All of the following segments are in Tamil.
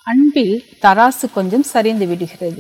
அன்பில் தராசு கொஞ்சம் சரிந்து விடுகிறது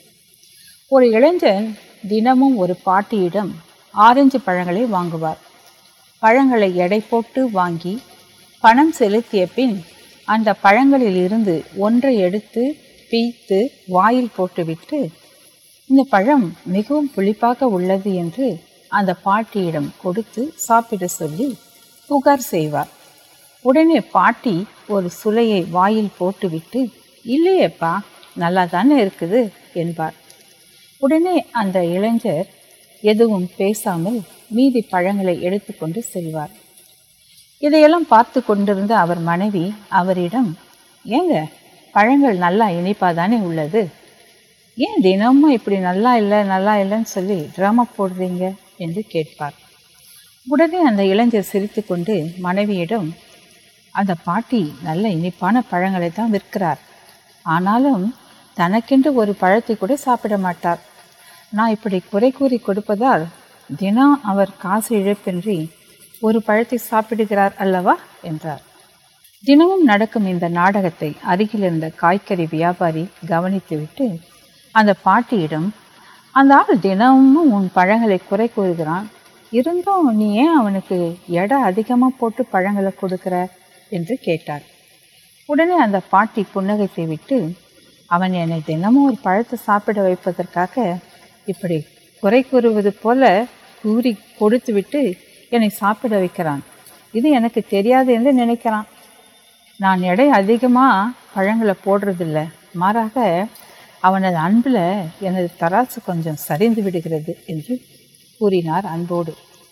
ஒரு இளைஞன் தினமும் ஒரு பாட்டியிடம் ஆரஞ்சு பழங்களை வாங்குவார் பழங்களை எடை போட்டு வாங்கி பணம் செலுத்திய பின் அந்த பழங்களில் இருந்து ஒன்றை எடுத்து பீய்த்து வாயில் போட்டுவிட்டு இந்த பழம் மிகவும் புளிப்பாக உள்ளது என்று அந்த பாட்டியிடம் கொடுத்து சாப்பிட சொல்லி புகார் செய்வார் உடனே பாட்டி ஒரு சுளையை வாயில் போட்டுவிட்டு இல்லையேப்பா நல்லா தானே இருக்குது என்பார் உடனே அந்த இளைஞர் எதுவும் பேசாமல் மீதி பழங்களை எடுத்துக்கொண்டு செல்வார் இதையெல்லாம் பார்த்து கொண்டிருந்த அவர் மனைவி அவரிடம் ஏங்க பழங்கள் நல்லா இனிப்பாக தானே உள்ளது ஏன் தினமும் இப்படி நல்லா இல்லை நல்லா இல்லைன்னு சொல்லி ட்ராமா போடுறீங்க என்று கேட்பார் உடனே அந்த இளைஞர் சிரித்துக்கொண்டு மனைவியிடம் அந்த பாட்டி நல்ல இனிப்பான பழங்களை தான் விற்கிறார் ஆனாலும் தனக்கென்று ஒரு பழத்தை கூட சாப்பிட மாட்டார் நான் இப்படி குறை கூறி கொடுப்பதால் தினம் அவர் காசு இழப்பின்றி ஒரு பழத்தை சாப்பிடுகிறார் அல்லவா என்றார் தினமும் நடக்கும் இந்த நாடகத்தை அருகில் இருந்த காய்கறி வியாபாரி கவனித்துவிட்டு அந்த பாட்டியிடம் அந்த ஆள் தினமும் உன் பழங்களை குறை கூறுகிறான் இருந்தும் நீ ஏன் அவனுக்கு எடை அதிகமாக போட்டு பழங்களை கொடுக்குற என்று கேட்டார் உடனே அந்த பாட்டி புன்னகைத்தை விட்டு அவன் என்னை தினமும் ஒரு பழத்தை சாப்பிட வைப்பதற்காக இப்படி குறை கூறுவது போல கூறி கொடுத்துவிட்டு என்னை சாப்பிட வைக்கிறான் இது எனக்கு தெரியாது என்று நினைக்கிறான் நான் எடை அதிகமாக பழங்களை போடுறதில்ல மாறாக அவனது அன்பில் எனது தராசு கொஞ்சம் சரிந்து விடுகிறது என்று கூறினார் அன்போடு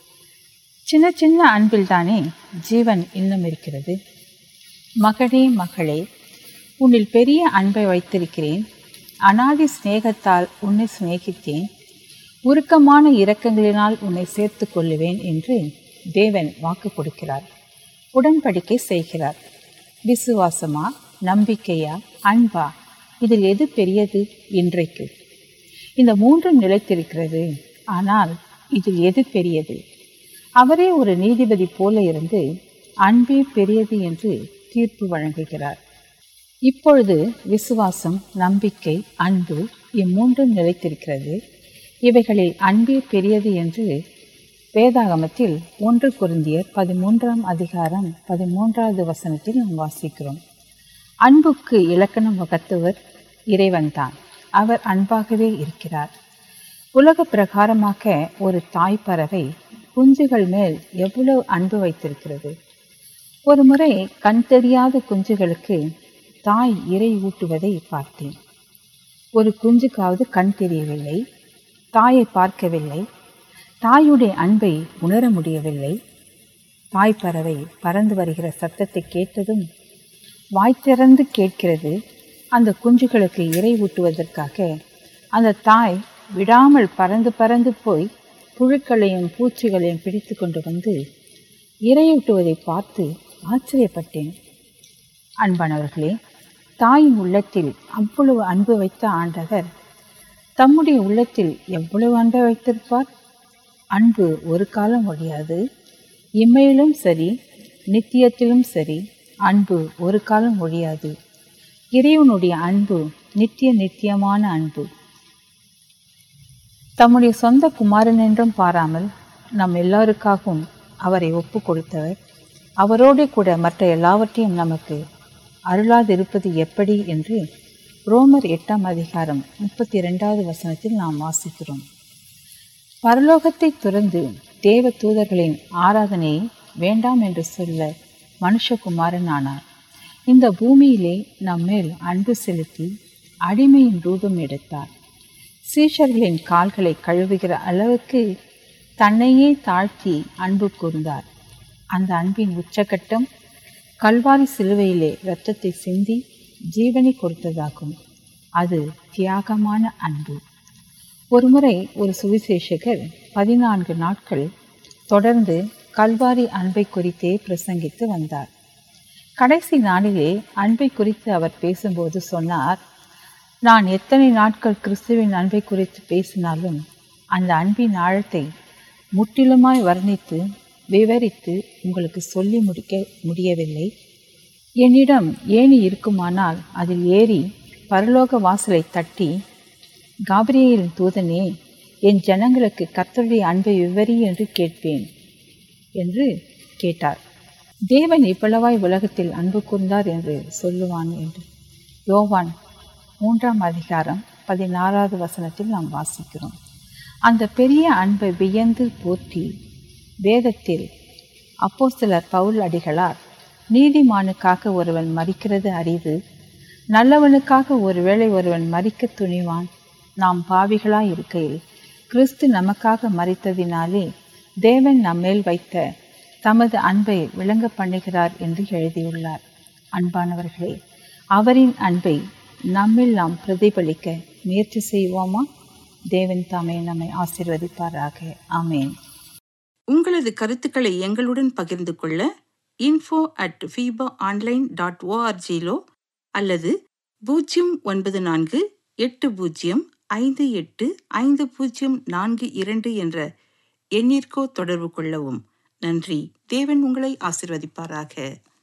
சின்ன சின்ன அன்பில் தானே ஜீவன் இன்னும் இருக்கிறது மகனே மகளே உன்னில் பெரிய அன்பை வைத்திருக்கிறேன் அனாதி சிநேகத்தால் உன்னை சிநேகித்தேன் உருக்கமான இரக்கங்களினால் உன்னை சேர்த்து கொள்ளுவேன் என்று தேவன் வாக்கு கொடுக்கிறார் உடன்படிக்கை செய்கிறார் விசுவாசமா நம்பிக்கையா அன்பா இதில் எது பெரியது இன்றைக்கு இந்த மூன்றும் நிலைத்திருக்கிறது ஆனால் இதில் எது பெரியது அவரே ஒரு நீதிபதி போல இருந்து அன்பே பெரியது என்று தீர்ப்பு வழங்குகிறார் இப்பொழுது விசுவாசம் நம்பிக்கை அன்பு இம்மூன்றும் நிலைத்திருக்கிறது இவைகளில் அன்பே பெரியது என்று வேதாகமத்தில் ஒன்று குருந்தியர் பதிமூன்றாம் அதிகாரம் பதிமூன்றாவது வசனத்தில் நாம் வாசிக்கிறோம் அன்புக்கு இலக்கணம் வகுத்தவர் இறைவன்தான் அவர் அன்பாகவே இருக்கிறார் உலக பிரகாரமாக ஒரு தாய் பறவை குஞ்சுகள் மேல் எவ்வளவு அன்பு வைத்திருக்கிறது ஒரு முறை கண் தெரியாத குஞ்சுகளுக்கு தாய் இறை ஊட்டுவதை பார்த்தேன் ஒரு குஞ்சுக்காவது கண் தெரியவில்லை தாயை பார்க்கவில்லை தாயுடைய அன்பை உணர முடியவில்லை தாய் பறவை பறந்து வருகிற சத்தத்தை கேட்டதும் வாய் திறந்து கேட்கிறது அந்த குஞ்சுகளுக்கு இறை ஊட்டுவதற்காக அந்த தாய் விடாமல் பறந்து பறந்து போய் புழுக்களையும் பூச்சிகளையும் பிடித்து கொண்டு வந்து இரையூட்டுவதை பார்த்து ஆச்சரியப்பட்டேன் அன்பானவர்களே தாயின் உள்ளத்தில் அவ்வளவு அன்பு வைத்த ஆண்டவர் தம்முடைய உள்ளத்தில் எவ்வளவு அன்பை வைத்திருப்பார் அன்பு ஒரு காலம் ஒழியாது இம்மையிலும் சரி நித்தியத்திலும் சரி அன்பு ஒரு காலம் ஒழியாது இறைவனுடைய அன்பு நித்திய நித்தியமான அன்பு தம்முடைய சொந்த குமாரன் என்றும் பாராமல் நம் எல்லாருக்காகவும் அவரை ஒப்பு கொடுத்தவர் அவரோடு கூட மற்ற எல்லாவற்றையும் நமக்கு அருளாதிருப்பது எப்படி என்று ரோமர் எட்டாம் அதிகாரம் முப்பத்தி இரண்டாவது வசனத்தில் நாம் வாசிக்கிறோம் பரலோகத்தை துறந்து தேவ தூதர்களின் ஆராதனையை வேண்டாம் என்று சொல்ல மனுஷகுமாரன் ஆனார் இந்த பூமியிலே நம்மேல் அன்பு செலுத்தி அடிமையின் ரூபம் எடுத்தார் சீஷர்களின் கால்களை கழுவுகிற அளவுக்கு தன்னையே தாழ்த்தி அன்பு கூர்ந்தார் அந்த அன்பின் உச்சகட்டம் கல்வாரி சிலுவையிலே இரத்தத்தை சிந்தி ஜீவனை கொடுத்ததாகும் அது தியாகமான அன்பு ஒருமுறை ஒரு சுவிசேஷகர் பதினான்கு நாட்கள் தொடர்ந்து கல்வாரி அன்பை குறித்தே பிரசங்கித்து வந்தார் கடைசி நாளிலே அன்பை குறித்து அவர் பேசும்போது சொன்னார் நான் எத்தனை நாட்கள் கிறிஸ்துவின் அன்பை குறித்து பேசினாலும் அந்த அன்பின் ஆழத்தை முற்றிலுமாய் வர்ணித்து விவரித்து உங்களுக்கு சொல்லி முடிக்க முடியவில்லை என்னிடம் ஏணி இருக்குமானால் அதில் ஏறி பரலோக வாசலை தட்டி காபிரியேல் தூதனே என் ஜனங்களுக்கு கர்த்தருடைய அன்பை விவரி என்று கேட்பேன் என்று கேட்டார் தேவன் இவ்வளவாய் உலகத்தில் அன்பு கூர்ந்தார் என்று சொல்லுவான் என்று யோவான் மூன்றாம் அதிகாரம் பதினாறாவது வசனத்தில் நாம் வாசிக்கிறோம் அந்த பெரிய அன்பை வியந்து போற்றி வேதத்தில் அப்போஸ்தலர் பவுல் அடிகளார் நீதிமானுக்காக ஒருவன் மறிக்கிறது அரிது நல்லவனுக்காக ஒருவேளை ஒருவன் மறிக்க துணிவான் நாம் பாவிகளாய் இருக்கையில் கிறிஸ்து நமக்காக மறித்ததினாலே தேவன் நம்மேல் வைத்த தமது அன்பை விளங்க பண்ணுகிறார் என்று எழுதியுள்ளார் அன்பானவர்களே அவரின் அன்பை நம்மில் நாம் பிரதிபலிக்க முயற்சி செய்வோமா தேவன் தாமே நம்மை ஆசீர்வதிப்பாராக ஆமேன் உங்களது கருத்துக்களை எங்களுடன் பகிர்ந்து கொள்ள info at FEBA online dot ஓஆர்ஜிலோ அல்லது பூஜ்ஜியம் ஒன்பது நான்கு எட்டு பூஜ்ஜியம் ஐந்து எட்டு ஐந்து பூஜ்ஜியம் நான்கு இரண்டு என்ற எண்ணிற்கோ தொடர்பு கொள்ளவும் நன்றி தேவன் உங்களை ஆசிர்வதிப்பாராக